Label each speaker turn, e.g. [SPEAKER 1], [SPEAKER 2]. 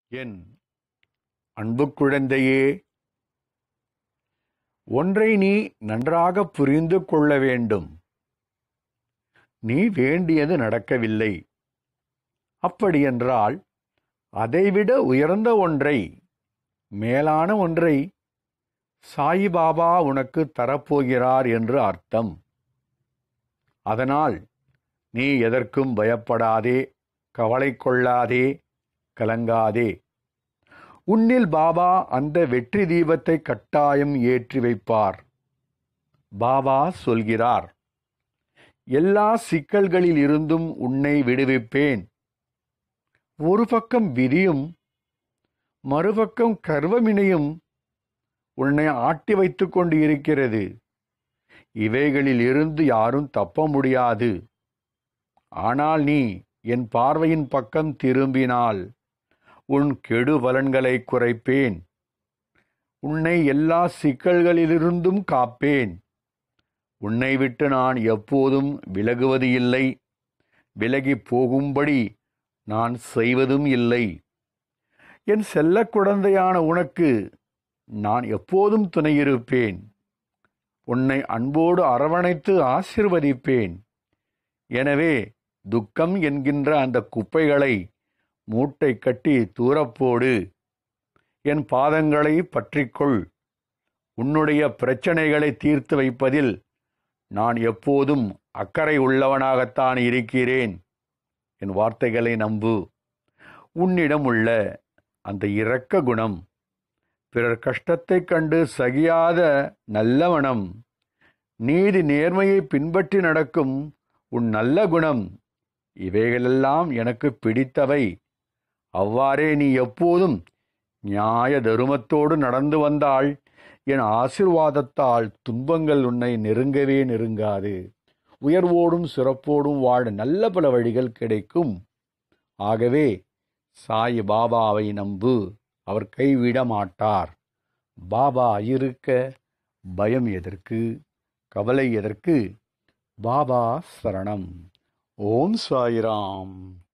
[SPEAKER 1] என் அன்பு குழந்தையே ஒன்றை நீ நன்றாக புரிந்து கொள்ள வேண்டும் நீ வேண்டியது நடக்கவில்லை அப்படியென்றால் அதைவிட உயர்ந்த ஒன்றை மேலான ஒன்றை சாயிபாபா உனக்கு தரப்போகிறார் என்று அர்த்தம் அதனால் நீ எதற்கும் பயப்படாதே கவலை கொள்ளாதே கலங்காதே உன்னில் பாபா அந்த வெற்றி தீபத்தை கட்டாயம் ஏற்றி வைப்பார் பாபா சொல்கிறார் எல்லா சிக்கல்களில் இருந்தும் உன்னை விடுவிப்பேன் ஒரு பக்கம் விதியும் மறுபக்கம் கர்வமினையும் உன்னை ஆட்டி வைத்துக் கொண்டு இருக்கிறது இவைகளில் இருந்து யாரும் தப்ப முடியாது ஆனால் நீ என் பார்வையின் பக்கம் திரும்பினால் உன் கெடு பலன்களை குறைப்பேன் உன்னை எல்லா சிக்கல்களிலிருந்தும் காப்பேன் உன்னை விட்டு நான் எப்போதும் விலகுவது இல்லை விலகி போகும்படி நான் செய்வதும் இல்லை என் செல்ல குழந்தையான உனக்கு நான் எப்போதும் துணையிருப்பேன் உன்னை அன்போடு அரவணைத்து ஆசிர்வதிப்பேன் எனவே துக்கம் என்கின்ற அந்த குப்பைகளை மூட்டை கட்டி தூரப்போடு என் பாதங்களை பற்றிக்கொள் உன்னுடைய பிரச்சனைகளை தீர்த்து வைப்பதில் நான் எப்போதும் அக்கறை உள்ளவனாகத்தான் இருக்கிறேன் என் வார்த்தைகளை நம்பு உன்னிடம் உள்ள அந்த இரக்க குணம் பிறர் கஷ்டத்தைக் கண்டு சகியாத நல்ல மனம் நீதி நேர்மையை பின்பற்றி நடக்கும் உன் நல்ல குணம் இவைகளெல்லாம் எனக்கு பிடித்தவை அவ்வாறே நீ எப்போதும் நியாய தருமத்தோடு நடந்து வந்தால் என் ஆசிர்வாதத்தால் துன்பங்கள் உன்னை நெருங்கவே நெருங்காது உயர்வோடும் சிறப்போடும் வாழ நல்ல பல வழிகள் கிடைக்கும் ஆகவே சாய் பாபாவை நம்பு அவர் கைவிட மாட்டார் பாபா இருக்க பயம் எதற்கு கவலை எதற்கு பாபா சரணம் ஓம் சாய்ராம்